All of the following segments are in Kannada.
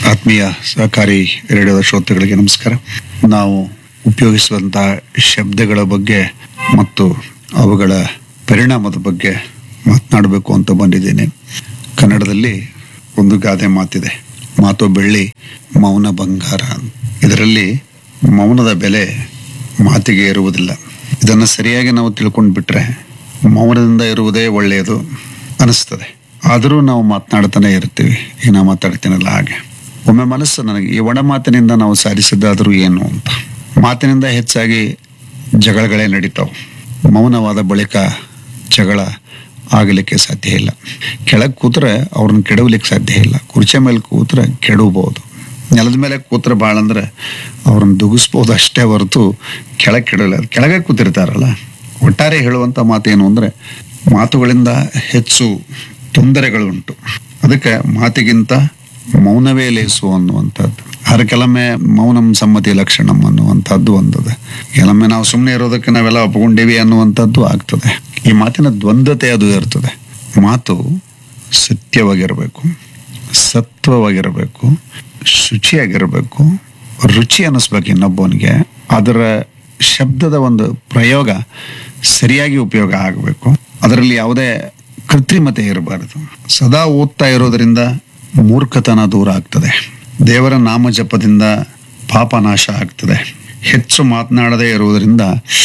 ಆತ್ಮೀಯ ಸಹಕಾರಿ ರೇಡಿಯೋದ ಶ್ರೋತೃಗಳಿಗೆ ನಮಸ್ಕಾರ ನಾವು ಉಪಯೋಗಿಸುವಂತಹ ಶಬ್ದಗಳ ಬಗ್ಗೆ ಮತ್ತು ಅವುಗಳ ಪರಿಣಾಮದ ಬಗ್ಗೆ ಮಾತನಾಡಬೇಕು ಅಂತ ಬಂದಿದ್ದೇನೆ ಕನ್ನಡದಲ್ಲಿ ಒಂದು ಗಾದೆ ಮಾತಿದೆ ಮಾತು ಬೆಳ್ಳಿ ಮೌನ ಬಂಗಾರ ಇದರಲ್ಲಿ ಮೌನದ ಬೆಲೆ ಮಾತಿಗೆ ಇರುವುದಿಲ್ಲ ಇದನ್ನು ಸರಿಯಾಗಿ ನಾವು ತಿಳ್ಕೊಂಡು ಬಿಟ್ರೆ ಮೌನದಿಂದ ಇರುವುದೇ ಒಳ್ಳೆಯದು ಅನಿಸ್ತದೆ ಆದರೂ ನಾವು ಮಾತನಾಡ್ತಾನೆ ಇರ್ತೀವಿ ಈಗ ನಾ ಮಾತಾಡ್ತೀನಲ್ಲ ಹಾಗೆ ಒಮ್ಮೆ ಮನಸ್ಸು ನನಗೆ ಈ ಒಣ ಮಾತಿನಿಂದ ನಾವು ಸಾಧಿಸಿದ್ದಾದರೂ ಏನು ಅಂತ ಮಾತಿನಿಂದ ಹೆಚ್ಚಾಗಿ ಜಗಳಗಳೇ ನಡೀತಾವೆ ಮೌನವಾದ ಬಳಿಕ ಜಗಳ ಆಗಲಿಕ್ಕೆ ಸಾಧ್ಯ ಇಲ್ಲ ಕೆಳಗೆ ಕೂತ್ರೆ ಅವ್ರನ್ನ ಕೆಡವಲಿಕ್ಕೆ ಸಾಧ್ಯ ಇಲ್ಲ ಕುರ್ಚಿ ಮೇಲೆ ಕೂತ್ರೆ ಕೆಡವಬಹುದು ನೆಲದ ಮೇಲೆ ಕೂತ್ರೆ ಭಾಳ ಅಂದ್ರೆ ಅವ್ರನ್ನ ದುಗಿಸ್ಬೋದು ಅಷ್ಟೇ ಹೊರತು ಕೆಳಗೆ ಕೆಡಲ್ಲ ಕೆಳಗೆ ಕೂತಿರ್ತಾರಲ್ಲ ಒಟ್ಟಾರೆ ಹೇಳುವಂಥ ಮಾತೇನು ಅಂದರೆ ಮಾತುಗಳಿಂದ ಹೆಚ್ಚು ತೊಂದರೆಗಳುಂಟು ಅದಕ್ಕೆ ಮಾತಿಗಿಂತ ಮೌನವೇ ಲೇಸು ಅನ್ನುವಂಥದ್ದು ಹರ ಕೆಲವೊಮ್ಮೆ ಮೌನಂ ಸಮ್ಮತಿ ಲಕ್ಷಣಂ ಅನ್ನುವಂಥದ್ದು ಒಂದದ ಕೆಲವೊಮ್ಮೆ ನಾವು ಸುಮ್ಮನೆ ಇರೋದಕ್ಕೆ ನಾವೆಲ್ಲ ಒಪ್ಕೊಂಡೀವಿ ಅನ್ನುವಂಥದ್ದು ಆಗ್ತದೆ ಈ ಮಾತಿನ ದ್ವಂದ್ವತೆ ಅದು ಇರ್ತದೆ ಮಾತು ಸತ್ಯವಾಗಿರಬೇಕು ಸತ್ವವಾಗಿರಬೇಕು ಶುಚಿಯಾಗಿರಬೇಕು ರುಚಿ ಅನ್ನಿಸ್ಬೇಕು ಇನ್ನೊಬ್ಬನಿಗೆ ಅದರ ಶಬ್ದದ ಒಂದು ಪ್ರಯೋಗ ಸರಿಯಾಗಿ ಉಪಯೋಗ ಆಗಬೇಕು ಅದರಲ್ಲಿ ಯಾವುದೇ ಕೃತ್ರಿಮತೆ ಇರಬಾರದು ಸದಾ ಓದ್ತಾ ಇರೋದರಿಂದ ಮೂರ್ಖತನ ದೂರ ಆಗ್ತದೆ ದೇವರ ನಾಮ ಜಪದಿಂದ ಪಾಪ ನಾಶ ಆಗ್ತದೆ ಹೆಚ್ಚು ಮಾತನಾಡದೇ ಇರುವುದರಿಂದ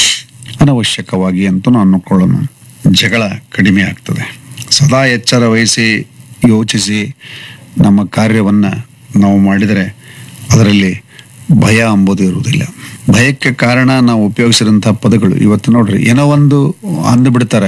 ಅನವಶ್ಯಕವಾಗಿ ಅಂತೂ ನಾನು ಅನ್ಕೊಳ್ಳೋಣ ಜಗಳ ಕಡಿಮೆ ಆಗ್ತದೆ ಸದಾ ಎಚ್ಚರ ವಹಿಸಿ ಯೋಚಿಸಿ ನಮ್ಮ ಕಾರ್ಯವನ್ನು ನಾವು ಮಾಡಿದರೆ ಅದರಲ್ಲಿ ಭಯ ಅಂಬುದು ಇರುವುದಿಲ್ಲ ಭಯಕ್ಕೆ ಕಾರಣ ನಾವು ಉಪಯೋಗಿಸಿದಂಥ ಪದಗಳು ಇವತ್ತು ನೋಡ್ರಿ ಏನೋ ಒಂದು ಅಂದು ಬಿಡ್ತಾರೆ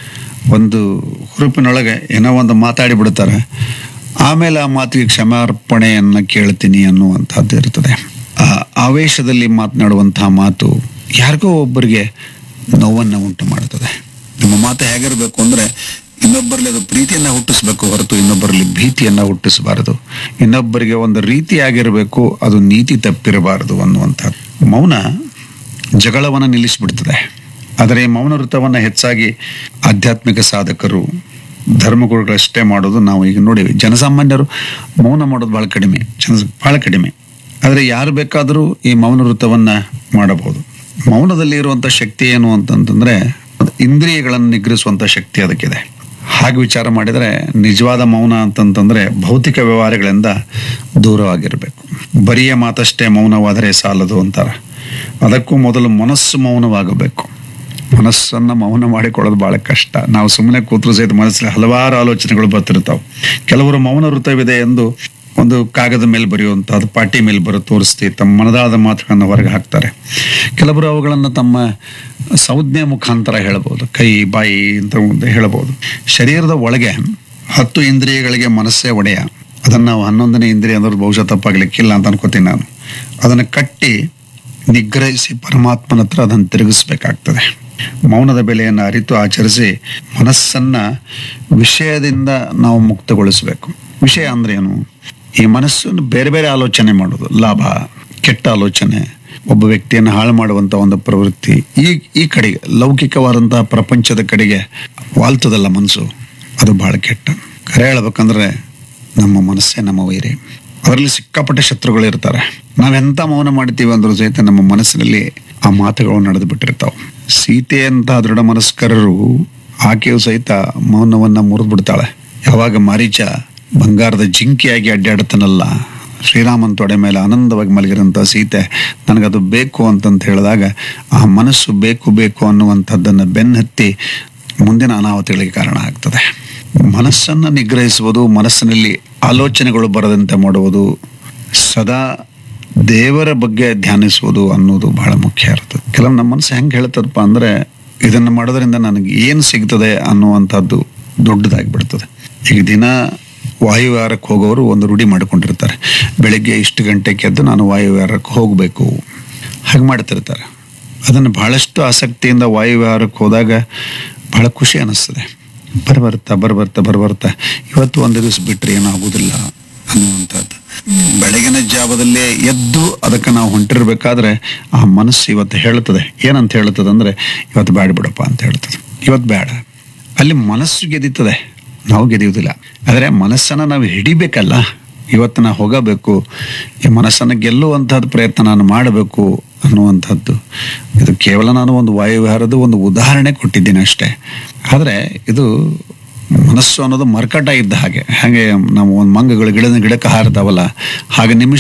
ಒಂದು ಹುರುಪಿನೊಳಗೆ ಏನೋ ಒಂದು ಮಾತಾಡಿ ಬಿಡ್ತಾರೆ ಆಮೇಲೆ ಆ ಮಾತಿಗೆ ಕ್ಷಮಾರ್ಪಣೆಯನ್ನು ಕೇಳ್ತೀನಿ ಅನ್ನುವಂಥದ್ದು ಇರ್ತದೆ ಆ ಆವೇಶದಲ್ಲಿ ಮಾತನಾಡುವಂತಹ ಮಾತು ಯಾರಿಗೋ ಒಬ್ಬರಿಗೆ ನೋವನ್ನು ಉಂಟು ಮಾಡುತ್ತದೆ ನಮ್ಮ ಮಾತು ಹೇಗಿರಬೇಕು ಅಂದರೆ ಇನ್ನೊಬ್ಬರಲ್ಲಿ ಅದು ಪ್ರೀತಿಯನ್ನ ಹುಟ್ಟಿಸ್ಬೇಕು ಹೊರತು ಇನ್ನೊಬ್ಬರಲ್ಲಿ ಭೀತಿಯನ್ನ ಹುಟ್ಟಿಸಬಾರದು ಇನ್ನೊಬ್ಬರಿಗೆ ಒಂದು ರೀತಿಯಾಗಿರಬೇಕು ಅದು ನೀತಿ ತಪ್ಪಿರಬಾರದು ಅನ್ನುವಂಥದ್ದು ಮೌನ ಜಗಳವನ್ನು ನಿಲ್ಲಿಸಿಬಿಡ್ತದೆ ಆದರೆ ಈ ಮೌನ ವೃತ್ತವನ್ನು ಹೆಚ್ಚಾಗಿ ಆಧ್ಯಾತ್ಮಿಕ ಸಾಧಕರು ಧರ್ಮಗುರುಗಳಷ್ಟೇ ಮಾಡೋದು ನಾವು ಈಗ ನೋಡಿವಿ ಜನಸಾಮಾನ್ಯರು ಮೌನ ಮಾಡೋದು ಭಾಳ ಕಡಿಮೆ ಜನ ಭಾಳ ಕಡಿಮೆ ಆದರೆ ಯಾರು ಬೇಕಾದರೂ ಈ ಮೌನ ವೃತ್ತವನ್ನು ಮಾಡಬಹುದು ಮೌನದಲ್ಲಿ ಇರುವಂಥ ಶಕ್ತಿ ಏನು ಅಂತಂತಂದ್ರೆ ಇಂದ್ರಿಯಗಳನ್ನು ನಿಗ್ರಹಿಸುವಂಥ ಶಕ್ತಿ ಅದಕ್ಕಿದೆ ಹಾಗೆ ವಿಚಾರ ಮಾಡಿದರೆ ನಿಜವಾದ ಮೌನ ಅಂತಂತಂದ್ರೆ ಭೌತಿಕ ವ್ಯವಹಾರಗಳಿಂದ ದೂರವಾಗಿರಬೇಕು ಬರಿಯ ಮಾತಷ್ಟೇ ಮೌನವಾದರೆ ಸಾಲದು ಅಂತಾರೆ ಅದಕ್ಕೂ ಮೊದಲು ಮನಸ್ಸು ಮೌನವಾಗಬೇಕು ಮನಸ್ಸನ್ನು ಮೌನ ಮಾಡಿಕೊಳ್ಳೋದು ಬಹಳ ಕಷ್ಟ ನಾವು ಸುಮ್ಮನೆ ಕೂತ್ರು ಸಹಿತ ಮನಸ್ಸಲ್ಲಿ ಹಲವಾರು ಆಲೋಚನೆಗಳು ಬರ್ತಿರ್ತಾವೆ ಕೆಲವರು ಮೌನ ವೃತ್ತವಿದೆ ಎಂದು ಒಂದು ಕಾಗದ ಮೇಲೆ ಬರೆಯುವಂಥದ್ದು ಪಾಟಿ ಮೇಲೆ ಬರೋ ತೋರಿಸ್ತಿ ತಮ್ಮ ಮನದಾದ ಮಾತುಗಳನ್ನು ಹೊರಗೆ ಹಾಕ್ತಾರೆ ಕೆಲವರು ಅವುಗಳನ್ನು ತಮ್ಮ ಸಂಜ್ಞೆ ಮುಖಾಂತರ ಹೇಳ್ಬೋದು ಕೈ ಬಾಯಿ ಅಂತ ಒಂದು ಹೇಳ್ಬೋದು ಶರೀರದ ಒಳಗೆ ಹತ್ತು ಇಂದ್ರಿಯಗಳಿಗೆ ಮನಸ್ಸೇ ಒಡೆಯ ಅದನ್ನು ನಾವು ಹನ್ನೊಂದನೇ ಇಂದ್ರಿಯ ಅಂದ್ರೆ ಬಹುಶಃ ತಪ್ಪಾಗ್ಲಿಕ್ಕಿಲ್ಲ ಅಂತ ಅನ್ಕೋತೀನಿ ನಾನು ಅದನ್ನು ಕಟ್ಟಿ ನಿಗ್ರಹಿಸಿ ಪರಮಾತ್ಮನ ಹತ್ರ ಅದನ್ನು ತಿರುಗಿಸ್ಬೇಕಾಗ್ತದೆ ಮೌನದ ಬೆಲೆಯನ್ನು ಅರಿತು ಆಚರಿಸಿ ಮನಸ್ಸನ್ನ ವಿಷಯದಿಂದ ನಾವು ಮುಕ್ತಗೊಳಿಸಬೇಕು ವಿಷಯ ಅಂದ್ರೆ ಏನು ಈ ಮನಸ್ಸನ್ನು ಬೇರೆ ಬೇರೆ ಆಲೋಚನೆ ಮಾಡೋದು ಲಾಭ ಕೆಟ್ಟ ಆಲೋಚನೆ ಒಬ್ಬ ವ್ಯಕ್ತಿಯನ್ನು ಹಾಳು ಮಾಡುವಂತ ಒಂದು ಪ್ರವೃತ್ತಿ ಈ ಈ ಕಡೆಗೆ ಲೌಕಿಕವಾದಂತಹ ಪ್ರಪಂಚದ ಕಡೆಗೆ ವಾಲ್ತದಲ್ಲ ಮನಸ್ಸು ಅದು ಬಹಳ ಕೆಟ್ಟ ಕರೆ ಹೇಳ್ಬೇಕಂದ್ರೆ ನಮ್ಮ ಮನಸ್ಸೇ ನಮ್ಮ ವೈರಿ ಅದರಲ್ಲಿ ಸಿಕ್ಕಾಪಟ್ಟೆ ಶತ್ರುಗಳು ಇರ್ತಾರೆ ನಾವೆಂತ ಮೌನ ಮಾಡ್ತೀವಿ ಅಂದ್ರೂ ಸಹಿತ ನಮ್ಮ ಮನಸ್ಸಿನಲ್ಲಿ ಆ ಮಾತುಗಳು ನಡೆದು ಬಿಟ್ಟಿರ್ತಾವೆ ಸೀತೆ ಅಂತ ದೃಢ ಮನಸ್ಕರರು ಆಕೆಯು ಸಹಿತ ಮೌನವನ್ನ ಮುರಿದು ಬಿಡ್ತಾಳೆ ಯಾವಾಗ ಮಾರೀಚ ಬಂಗಾರದ ಜಿಂಕೆಯಾಗಿ ಅಡ್ಡಾಡ್ತಾನಲ್ಲ ಶ್ರೀರಾಮನ್ ತೊಡೆ ಮೇಲೆ ಆನಂದವಾಗಿ ಮಲಗಿರಂಥ ಸೀತೆ ನನಗದು ಬೇಕು ಅಂತಂತ ಹೇಳಿದಾಗ ಆ ಮನಸ್ಸು ಬೇಕು ಬೇಕು ಅನ್ನುವಂಥದ್ದನ್ನು ಬೆನ್ನತ್ತಿ ಮುಂದಿನ ಅನಾಹುತಿಗಳಿಗೆ ಕಾರಣ ಆಗ್ತದೆ ಮನಸ್ಸನ್ನು ನಿಗ್ರಹಿಸುವುದು ಮನಸ್ಸಿನಲ್ಲಿ ಆಲೋಚನೆಗಳು ಬರದಂತೆ ಮಾಡುವುದು ಸದಾ ದೇವರ ಬಗ್ಗೆ ಧ್ಯಾನಿಸುವುದು ಅನ್ನೋದು ಬಹಳ ಮುಖ್ಯ ಇರ್ತದೆ ಕೆಲವು ನಮ್ಮ ಮನಸ್ಸು ಹೆಂಗೆ ಹೇಳ್ತದಪ್ಪ ಅಂದರೆ ಇದನ್ನು ಮಾಡೋದ್ರಿಂದ ನನಗೆ ಏನು ಸಿಗ್ತದೆ ಅನ್ನುವಂಥದ್ದು ದೊಡ್ಡದಾಗಿ ಬಿಡ್ತದೆ ಈಗ ದಿನ ವಾಯುವಿಹಾರಕ್ಕೆ ಹೋಗೋರು ಒಂದು ರೂಢಿ ಮಾಡಿಕೊಂಡಿರ್ತಾರೆ ಬೆಳಿಗ್ಗೆ ಇಷ್ಟು ಗಂಟೆಗೆ ಎದ್ದು ನಾನು ವಾಯುವಿಹಾರಕ್ಕೆ ಹೋಗಬೇಕು ಹಾಗೆ ಮಾಡ್ತಿರ್ತಾರೆ ಅದನ್ನು ಬಹಳಷ್ಟು ಆಸಕ್ತಿಯಿಂದ ವಾಯುವಿಹಾರಕ್ಕೆ ಹೋದಾಗ ಬಹಳ ಖುಷಿ ಅನ್ನಿಸ್ತದೆ ಬರ್ಬರ್ತಾ ಬರ್ಬರ್ತಾ ಬರ್ಬರ್ತಾ ಇವತ್ತು ಒಂದು ದಿವಸ ಬಿಟ್ಟರೆ ಏನಾಗುವುದಿಲ್ಲ ಅನ್ನುವಂಥದ್ದು ಬೆಳಗಿನ ಜಾವದಲ್ಲೇ ಎದ್ದು ಅದಕ್ಕೆ ನಾವು ಹೊಂಟಿರ್ಬೇಕಾದ್ರೆ ಆ ಮನಸ್ಸು ಇವತ್ತು ಹೇಳ್ತದೆ ಏನಂತ ಹೇಳ್ತದೆ ಅಂದ್ರೆ ಇವತ್ತು ಬೇಡ ಬಿಡಪ್ಪ ಅಂತ ಹೇಳ್ತದೆ ಇವತ್ತು ಬೇಡ ಅಲ್ಲಿ ಮನಸ್ಸು ಗೆದೀತದೆ ನಾವು ಗೆದಿಯುವುದಿಲ್ಲ ಆದರೆ ಮನಸ್ಸನ್ನು ನಾವು ಹಿಡಿಬೇಕಲ್ಲ ಇವತ್ತು ನಾ ಹೋಗಬೇಕು ಈ ಮನಸ್ಸನ್ನು ಗೆಲ್ಲುವಂಥದ್ದು ಪ್ರಯತ್ನ ನಾನು ಮಾಡಬೇಕು ಅನ್ನುವಂಥದ್ದು ಇದು ಕೇವಲ ನಾನು ಒಂದು ವಾಯುವಿಹಾರದ ಒಂದು ಉದಾಹರಣೆ ಕೊಟ್ಟಿದ್ದೀನಿ ಅಷ್ಟೇ ಆದರೆ ಇದು ಮನಸ್ಸು ಅನ್ನೋದು ಮರ್ಕಟ ಇದ್ದ ಹಾಗೆ ಹಾಗೆ ನಾವು ಒಂದು ಮಂಗಗಳು ಗಿಡದ ಗಿಡಕ್ಕೆ ಹಾರ್ತಾವಲ್ಲ ಹಾಗೆ ನಿಮಿಷ